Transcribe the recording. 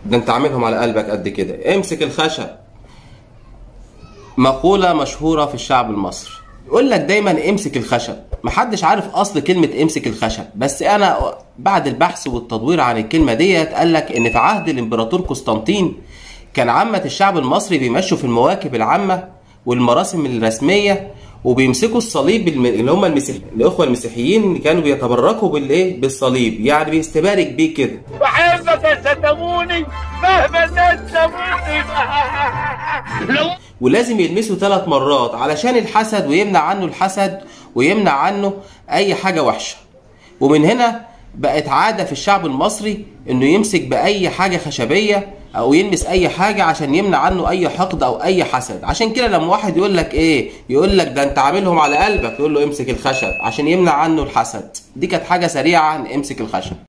ده انت عاملهم على قلبك قد كده امسك الخشب مقولة مشهورة في الشعب المصري يقول لك دايما امسك الخشب محدش عارف اصل كلمة امسك الخشب بس انا بعد البحث والتدوير عن الكلمة ديت قال لك ان في عهد الامبراطور قسطنطين كان عامة الشعب المصري بيمشوا في المواكب العامة والمراسم الرسمية وبيمسكوا الصليب الم- اللي هم المسيح الاخوه المسيحيين اللي كانوا بيتبركوا بالايه بالصليب يعني بيستبارك بيه كده بحبك ستموني مهما الناس سموني لو ولازم يلمسه ثلاث مرات علشان الحسد ويمنع عنه الحسد ويمنع عنه اي حاجه وحشه ومن هنا بقت عاده في الشعب المصري انه يمسك باي حاجه خشبيه او يلمس اي حاجه عشان يمنع عنه اي حقد او اي حسد عشان كده لما واحد يقول لك ايه يقول لك ده انت عاملهم على قلبك يقول له امسك الخشب عشان يمنع عنه الحسد دي كانت حاجه سريعه عن امسك الخشب